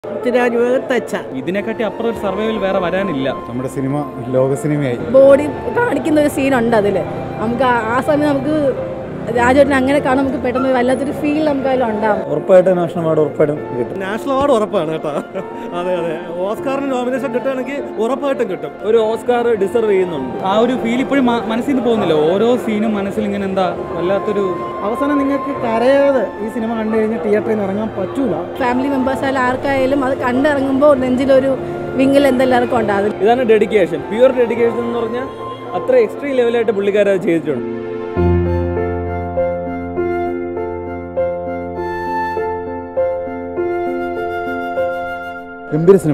പൃഥ്വിരാജ് വേർത്തച്ച ഇതിനെക്കാട്ടി അപ്പുറം ഒരു സർവൈവൽ വേറെ വരാനില്ല നമ്മുടെ സിനിമ ലോക സിനിമയായി ബോഡി കാണിക്കുന്ന ഒരു സീനുണ്ട് അതിൽ നമുക്ക് ആ- ആ സമയം നമുക്ക് രാജേട്ടൻ അങ്ങനെ കാണാൻ നമുക്ക് പെട്ടെന്ന് വല്ലാത്തൊരു ഫീൽ നമുക്ക് അതിലുണ്ടാവും ഉറപ്പായിട്ടും നാഷണൽ അവാർഡ് ഉറപ്പായിട്ടും കിട്ടും നാഷണൽ അവാർഡ് ഉറപ്പാണ് കേട്ടോ അതെ അതെ ഓസ്കാറിന് നോമിനേഷൻ കിട്ടുകയാണെങ്കിൽ ഉറപ്പായിട്ടും കിട്ടും ഒരു ഓസ്കാർ ഡിസർവ് ചെയ്യുന്നുണ്ട് ആ ഒരു ഫീൽ ഇപ്പോഴും മ- മനസ്സിൽ നിന്ന് പോകുന്നില്ല ഓരോ സീനും മനസ്സിൽ ഇങ്ങനെ എന്താ വല്ലാത്തൊരു അവസാനം നിങ്ങൾക്ക് കരയാതെ ഈ സിനിമ കണ്ടു കഴിഞ്ഞാൽ തിയേറ്ററിൽ നിന്ന് ഇറങ്ങാൻ പറ്റൂല ഫാമിലി മെമ്പേഴ്സ് ആയാലും ആർക്കായാലും അത് കണ്ടിറങ്ങുമ്പോൾ നെഞ്ചിലൊരു വിങ്ങൽ എന്തെല്ലാവർക്കും ഉണ്ടാകും ഇതാണ് ഡെഡിക്കേഷൻ പ്യുവർ ഡെഡിക്കേഷൻ എന്ന് പറഞ്ഞാൽ അത്ര എക്സ്ട്രീം ലെവലായിട്ട് പുള്ളിക്കാരത് ചെയ്തിട്ടുണ്ട് ഗംഭീര സിനിമ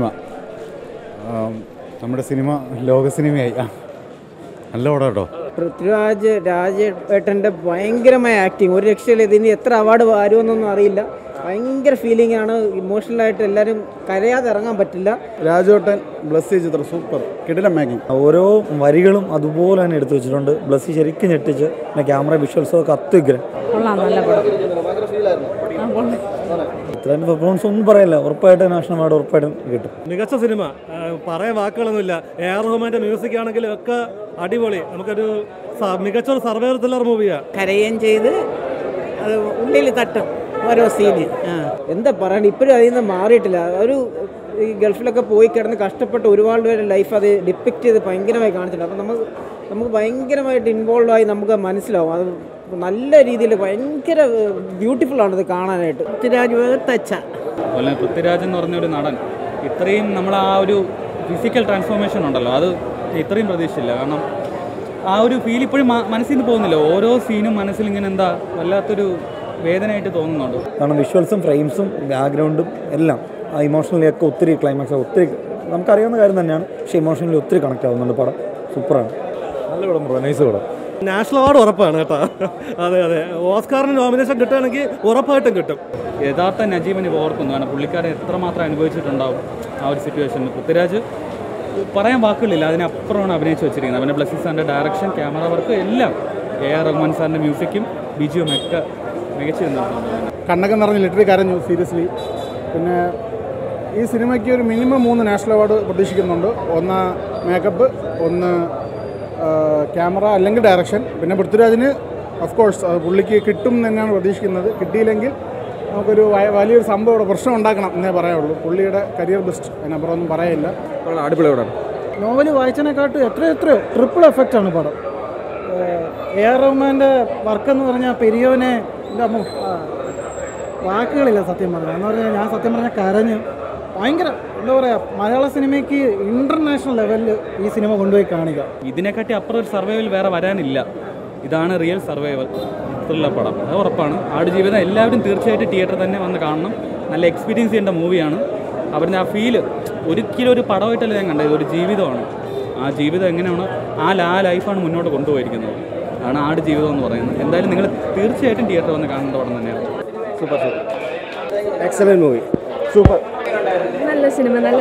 ആം, നമ്മുടെ സിനിമ ലോക സിനിമയായി ആ നല്ല പടം കേട്ടോ പൃഥ്വിരാജ് രാജേട്ടൻ്റെ ഭയങ്കരമായ ആക്ടിങ് ഒരു രക്ഷയില്ല ഇതിന് എത്ര അവാർഡ് വരുമെന്നൊന്നും അറിയില്ല ഭയങ്കര ഫീലിംഗ് ആണ് ഇമോഷണൽ ആയിട്ട് എല്ലാവരും കരയാതെ ഇറങ്ങാൻ പറ്റില്ല രാജോട്ടൻ ബ്ലസ് ചിത്രം സൂപ്പർ കിടിലം മേക്കിംഗ് ഓരോ വരികളും അതുപോലെ തന്നെ എടുത്തു വെച്ചിട്ടുണ്ട് ബ്ലസ്സി ശരിക്കും ഞെട്ടിച്ച് പിന്നെ ക്യാമറ വിഷ്വൽസും ഒക്കെ അത്യുഗ്രം കൊള്ളാം നല്ല പടം ആ, കൊള്ളാം. ഇത്രയും പെർഫോമൻസ് ഒന്നും പറയില്ല ഉറപ്പായിട്ടും നാഷണൽ അവാർഡ് ഉറപ്പായിട്ടും കിട്ടും മികച്ച സിനിമ ആ, പറയാൻ വാക്കുകളൊന്നുമില്ല എ ആർ റഹ്മാന്റെ മ്യൂസിക് ആണെങ്കിലും ഒക്കെ അടിപൊളി നമുക്കൊരു സ- മികച്ച ഒരു സർവൈവർ ത്രില്ലർ മൂവിയാണ് കരയുകയും ചെയ്ത് അത് ഉള്ളിൽ തട്ടും ഓരോ സീന് ആ എന്താ പറയണ്ട ഇപ്പോഴും അതിൽ നിന്ന് മാറിയിട്ടില്ല ഒരു ഈ ഗൾഫിലൊക്കെ പോയി കിടന്ന് കഷ്ടപ്പെട്ട് ഒരുപാട് പേരുടെ ലൈഫ് അത് ഡിപ്പിക്റ്റ് ചെയ്ത് ഭയങ്കരമായി കാണിച്ചിട്ടുണ്ട് അപ്പം നമുക്ക് നമുക്ക് ഭയങ്കരമായിട്ട് ഇൻവോൾവ് ആയി നമുക്ക് മനസ്സിലാവും അത് നല്ല രീതിയിൽ ഭയങ്കര ബ്യൂട്ടിഫുൾ ആണ് ഇത് കാണാനായിട്ട് പൃഥ്വിരാജ് വേർത്തച്ച അതുപോലെ പൃഥ്വിരാജ് എന്ന് പറഞ്ഞ ഒരു നടൻ ഇത്രയും നമ്മൾ ആ ഒരു ഫിസിക്കൽ ട്രാൻസ്ഫോർമേഷൻ ഉണ്ടല്ലോ അത് ഇത്രയും പ്രതീക്ഷിച്ചില്ല കാരണം ആ ഒരു ഫീൽ ഇപ്പോഴും മ- മനസ്സിൽ നിന്ന് പോകുന്നില്ല ഓരോ സീനും മനസ്സിൽ ഇങ്ങനെ എന്താ വല്ലാത്തൊരു വേദനയായിട്ട് തോന്നുന്നുണ്ട് കാരണം വിഷ്വൽസും ഫ്രെയിംസും ബാക്ക്ഗ്രൗണ്ടും എല്ലാം ആ ഇമോഷണലി ഒക്കെ ഒത്തിരി ക്ലൈമാക്സ് ഒത്തിരി നമുക്കറിയാവുന്ന കാര്യം തന്നെയാണ് പക്ഷേ ഇമോഷണലി ഒത്തിരി കണക്ട് ആവുന്നുണ്ട് പടം സൂപ്പറാണ് നല്ല പടം ബ്രോ നൈസ് പടം നാഷണൽ അവാർഡ് ഉറപ്പാണ് കേട്ടോ അതെ അതെ ഓസ്കാറിന് നോമിനേഷൻ കിട്ടുകയാണെങ്കിൽ ഉറപ്പായിട്ടും കിട്ടും യഥാർത്ഥ നജീബിനെ ഓർക്കുന്നു കാരണം പുള്ളിക്കാരൻ എത്രമാത്രം അനുഭവിച്ചിട്ടുണ്ടാവും ആ ഒരു സിറ്റുവേഷനിൽ പൃഥ്വിരാജ് പറയാൻ വാക്കുകളില്ല അതിനപ്പുറമാണ് അഭിനയിച്ച് വെച്ചിരിക്കുന്നത് അവൻ്റെ ബ്ലസ്സി സാറിൻ്റെ ഡയറക്ഷൻ ക്യാമറ വർക്ക് എല്ലാം എ ആർ റഹ്മാൻ സാറിൻ്റെ മ്യൂസിക്കും ബിജിയും ഒക്കെ മികച്ചു നിന്നിട്ടുണ്ട് കണ്ണൊക്കെ നിറഞ്ഞ് ലിറ്ററി കരഞ്ഞു സീരിയസ്ലി പിന്നെ ഈ സിനിമയ്ക്ക് ഒരു മിനിമം മൂന്ന് നാഷണൽ അവാർഡ് പ്രതീക്ഷിക്കുന്നുണ്ട് ഒന്ന് മേക്കപ്പ് ഒന്ന് ക്യാമറ അല്ലെങ്കിൽ ഡയറക്ഷൻ പിന്നെ പൃഥ്വിരാജിന് ഓഫ് കോഴ്സ് പുള്ളിക്ക് കിട്ടും എന്ന് തന്നെയാണ് പ്രതീക്ഷിക്കുന്നത് കിട്ടിയില്ലെങ്കിൽ നമുക്കൊരു വ- വലിയൊരു സംഭവം ഇവിടെ പ്രശ്നം ഉണ്ടാക്കണം എന്നേ പറയാവുള്ളൂ പുള്ളിയുടെ കരിയർ ബെസ്റ്റ് അതിനപ്പുറം ഒന്നും പറയില്ല അടിപൊളി പടം നോവൽ വായിച്ചതിനെക്കാട്ട് എത്ര എത്രയോ ട്രിപ്പിൾ എഫക്റ്റ് ആണ് പടം എ ആർ റഹ്മാൻ്റെ വർക്ക് എന്ന് പറഞ്ഞാൽ പെരിയോനെ എൻ്റെ അമ്മ ആ, വാക്കുകളില്ല സത്യം പറഞ്ഞാൽ എന്ന് പറഞ്ഞാൽ ഞാൻ സത്യം പറഞ്ഞാൽ കരഞ്ഞ് ഭയങ്കര എന്താ പറയുക മലയാള സിനിമയ്ക്ക് ഇൻ്റർനാഷണൽ ലെവലിൽ ഈ സിനിമ കൊണ്ടുപോയി കാണിക്കുക ഇതിനെക്കാട്ടി അപ്പുറം ഒരു സർവൈവൽ വേറെ വരാനില്ല ഇതാണ് റിയൽ സർവൈവൽ ത്രില്ലർ പടം അത് ഉറപ്പാണ് ആടുജീവിതം എല്ലാവരും തീർച്ചയായിട്ടും തിയേറ്ററിൽ തന്നെ വന്ന് കാണണം നല്ല എക്സ്പീരിയൻസ് ചെയ്യേണ്ട മൂവിയാണ് അവരുടെ ആ ഫീല് ഒരിക്കലും ഒരു പടമായിട്ടല്ല ഞാൻ കണ്ടത് ഇതൊരു ജീവിതമാണ് ആ ജീവിതം എങ്ങനെയാണ് ആ ലാ ലൈഫാണ് മുന്നോട്ട് കൊണ്ടുപോയിരിക്കുന്നത് അതാണ് ആട് ജീവിതം എന്ന് പറയുന്നത് എന്തായാലും നിങ്ങൾ തീർച്ചയായിട്ടും തിയേറ്ററിൽ വന്ന് കാണേണ്ട പടം തന്നെയാണ് super super excellent movie super നല്ല സിനിമ നല്ല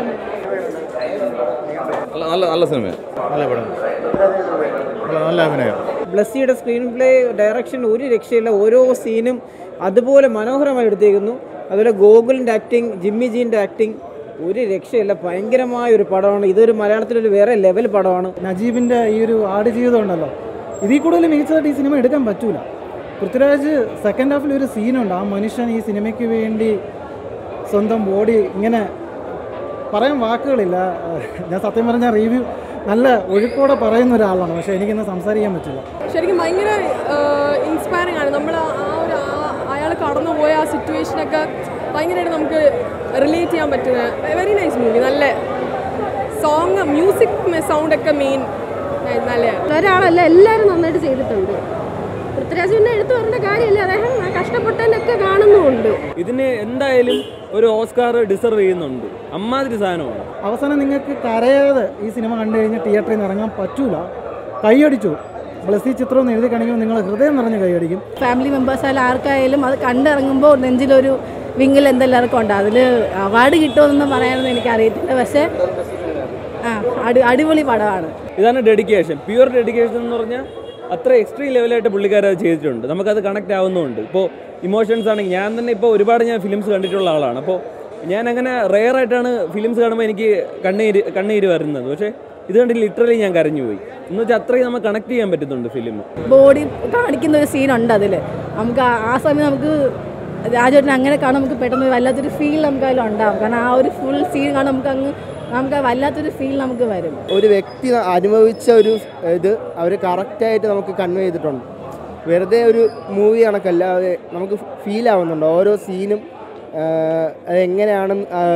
നല്ല നല്ല സിനിമ നല്ല പടം നല്ല നല്ല അഭിനയം ബ്ലസ്സിയുടെ സ്ക്രീൻ പ്ലേ ഡയറക്ഷൻ ഒരു രക്ഷയില്ല ഓരോ സീനും അതുപോലെ മനോഹരമായി എടുത്തേക്കുന്നു അതുപോലെ ഗോകുലിൻ്റെ ആക്ടിങ് ജിമ്മി ജീൻ്റെ ആക്ടിങ് ഒരു രക്ഷയില്ല ഭയങ്കരമായ ഒരു പടമാണ് ഇതൊരു മലയാളത്തിലൊരു വേറെ ലെവൽ പടമാണ് നജീബിൻ്റെ ഈ ഒരു ആടുജീവിതം ഉണ്ടല്ലോ ഇതിൽ കൂടുതൽ മികച്ചതായിട്ട് ഈ സിനിമ എടുക്കാൻ പറ്റൂല പൃഥ്വിരാജ് സെക്കൻഡ് ഹാഫിൽ ഒരു സീനുണ്ട് ആ മനുഷ്യൻ ഈ സിനിമയ്ക്ക് വേണ്ടി സ്വന്തം ബോഡി ഇങ്ങനെ പറയാൻ വാക്കുകളില്ല ഞാൻ സത്യം പറഞ്ഞാൽ റിവ്യൂ നല്ല ഒഴുക്കോടെ പറയുന്ന ഒരാളാണ് പക്ഷേ എനിക്കിന്ന് സംസാരിക്കാൻ പറ്റില്ല ശരിക്കും ഭയങ്കര ഇൻസ്പയറിംഗ് ആണ് നമ്മൾ ആ ഒരു അയാൾ കടന്നുപോയ ആ സിറ്റുവേഷനൊക്കെ ഭയങ്കരമായിട്ട് നമുക്ക് റിലേറ്റ് ചെയ്യാൻ പറ്റുന്ന വെരി നൈസ് മൂവി നല്ല സോങ് മ്യൂസിക് സൗണ്ടൊക്കെ മെയിൻ നല്ലതാണ് ഒരാളല്ല എല്ലാവരും നന്നായിട്ട് ചെയ്തിട്ടുണ്ട് പൃഥ്വിരാജ് പിന്നെ എടുത്തു പറഞ്ഞ കാര്യമില്ല അദ്ദേഹം കഷ്ടപ്പെട്ടതിനൊക്കെ കാണുന്നുമുണ്ട് ഇതിന് എന്തായാലും ഒരു ഓസ്കാർ ഡിസർവ് ചെയ്യുന്നുണ്ട് അമ്മാതിരി സാധനമാണ് അവസാനം നിങ്ങൾക്ക് കരയാതെ ഈ സിനിമ കണ്ടു കഴിഞ്ഞാൽ തിയേറ്ററിൽ നിന്ന് ഇറങ്ങാൻ പറ്റൂല കൈയടിച്ചു ബ്ലസ്സി ചിത്രം എന്ന് എഴുതി കാണിക്കുമ്പോൾ നിങ്ങൾ ഹൃദയം നിറഞ്ഞ് കൈയടിക്കും ഫാമിലി മെമ്പേഴ്സ് ആയാലും ആർക്കായാലും അത് കണ്ടിറങ്ങുമ്പോൾ നെഞ്ചിലൊരു വിങ്ങൽ എന്തെല്ലാവർക്കും ഉണ്ട് അതിൽ അവാർഡ് കിട്ടുമെന്നൊന്നും പറയാനൊന്നും എനിക്കറിയത്തില്ല പക്ഷേ ആ അടി അടിപൊളി പടമാണ് ഇതാണ് ഡെഡിക്കേഷൻ പ്യുവർ ഡെഡിക്കേഷൻ എന്ന് പറഞ്ഞാൽ അത്ര എക്സ്ട്രീം ലെവലായിട്ട് പുള്ളിക്കാരത് ചെയ്തിട്ടുണ്ട് നമുക്കത് കണക്ട് ആവുന്നുണ്ട് ഇപ്പോൾ ഇമോഷൻസ് ആണെങ്കിൽ ഞാൻ തന്നെ ഇപ്പോൾ ഒരുപാട് ഞാൻ ഫിലിംസ് കണ്ടിട്ടുള്ള ആളാണ് അപ്പോൾ ഞാൻ അങ്ങനെ റെയർ ആയിട്ടാണ് ഫിലിംസ് കാണുമ്പോൾ എനിക്ക് കണ്ണീര് കണ്ണീര് വരുന്നത് പക്ഷേ ഇത് കണ്ടിട്ട് ലിറ്ററലി ഞാൻ കരഞ്ഞു പോയി എന്ന് വെച്ചാൽ അത്രയും നമുക്ക് കണക്ട് ചെയ്യാൻ പറ്റുന്നുണ്ട് ഫിലിം ബോഡി കാണിക്കുന്ന ഒരു സീനുണ്ട് അതിൽ നമുക്ക് ആ- ആ സമയം നമുക്ക് രാജേട്ടൻ അങ്ങനെ കാണാൻ നമുക്ക് പെട്ടെന്ന് വല്ലാത്തൊരു ഫീൽ നമുക്ക് അതിൽ ഉണ്ടാവും കാരണം ആ ഒരു ഫുൾ സീൻ കാണാൻ നമുക്ക് അങ്ങ് നമുക്ക് ആ വല്ലാത്തൊരു ഫീൽ നമുക്ക് വരും ഒരു വ്യക്തി അനുഭവിച്ച ഒരു ഇത് അവർ കറക്റ്റായിട്ട് നമുക്ക് കൺവേ ചെയ്തിട്ടുണ്ട് വെറുതെ ഒരു മൂവി കണക്കല്ല അത് നമുക്ക് ഫീൽ ആവുന്നുണ്ട് ഓരോ സീനും എങ്ങനെയാണ്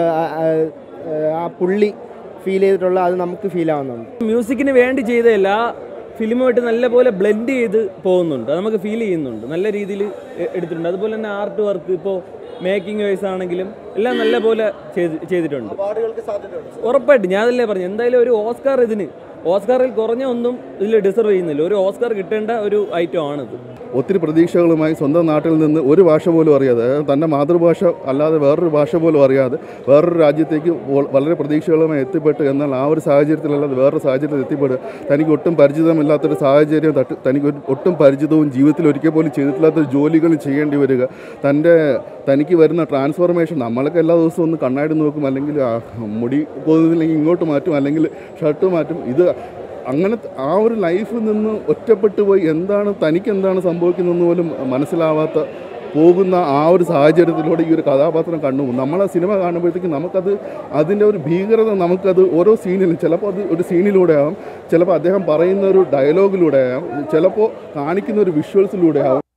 ആ പുള്ളി ഫീൽ ചെയ്തിട്ടുള്ള അത് നമുക്ക് ഫീൽ ആവുന്നുണ്ട് മ്യൂസിക്കിന് വേണ്ടി ചെയ്തതല്ല ആ ഫിലിമുമായിട്ട് നല്ലപോലെ ബ്ലെൻഡ് ചെയ്ത് പോകുന്നുണ്ട് അത് നമുക്ക് ഫീൽ ചെയ്യുന്നുണ്ട് നല്ല രീതിയിൽ എടുത്തിട്ടുണ്ട് അതുപോലെ തന്നെ ആർട്ട് വർക്ക് ഇപ്പോൾ മേക്കിംഗ് വൈസ് ആണെങ്കിലും എല്ലാം നല്ലപോലെ ചെയ്ത് ചെയ്തിട്ടുണ്ട് ഉറപ്പായിട്ടും ഞാൻ അതല്ലേ പറഞ്ഞു എന്തായാലും ഒരു ഓസ്കാർ ഇതിന് ഓസ്കാറിൽ കുറഞ്ഞ ഒന്നും ഇതിൽ ഡിസർവ് ചെയ്യുന്നില്ല ഒരു ഓസ്കാർ കിട്ടേണ്ട ഒരു ഐറ്റം ആണിത് ഒത്തിരി പ്രതീക്ഷകളുമായി സ്വന്തം നാട്ടിൽ നിന്ന് ഒരു ഭാഷ പോലും അറിയാതെ അതായത് തൻ്റെ മാതൃഭാഷ അല്ലാതെ വേറൊരു ഭാഷ പോലും അറിയാതെ വേറൊരു രാജ്യത്തേക്ക് വ- വളരെ പ്രതീക്ഷകളുമായി എത്തിപ്പെട്ട് എന്നാൽ ആ ഒരു സാഹചര്യത്തിലല്ലാതെ വേറൊരു സാഹചര്യത്തിൽ എത്തിപ്പെടുക തനിക്ക് ഒട്ടും പരിചിതമില്ലാത്തൊരു സാഹചര്യം തട്ട് തനിക്ക് ഒരു- ഒട്ടും പരിചിതവും ജീവിതത്തിൽ ഒരിക്കൽ പോലും ചെയ്തിട്ടില്ലാത്ത ജോലികൾ ചെയ്യേണ്ടി വരിക തൻ്റെ തനിക്ക് വരുന്ന ട്രാൻസ്ഫോർമേഷൻ നമ്മളൊക്കെ എല്ലാ ദിവസവും ഒന്ന് കണ്ണാടി നോക്കും അല്ലെങ്കിൽ ആ മുടി പോകുന്നില്ലെങ്കിൽ ഇങ്ങോട്ട് മാറ്റും അല്ലെങ്കിൽ ഷർട്ട് മാറ്റും ഇത് അങ്ങനെ ആ ഒരു ലൈഫിൽ നിന്ന് ഒറ്റപ്പെട്ടു പോയി എന്താണ് തനിക്ക് എന്താണ് സംഭവിക്കുന്നതെന്ന് പോലും മനസ്സിലാവാത്ത പോകുന്ന ആ ഒരു സാഹചര്യത്തിലൂടെ ഈ ഒരു കഥാപാത്രം കണ്ടു നമ്മളെ സിനിമ കാണുമ്പോഴത്തേക്കും നമുക്കത് അതിൻ്റെ ഒരു ഭീകരത നമുക്കത് ഓരോ സീനിലും ചിലപ്പോൾ അത് ഒരു സീനിലൂടെ ആവാം ചിലപ്പോൾ അദ്ദേഹം പറയുന്ന ഒരു ഡയലോഗിലൂടെ ആവാം ചിലപ്പോൾ കാണിക്കുന്ന ഒരു വിഷ്വൽസിലൂടെ ആവാം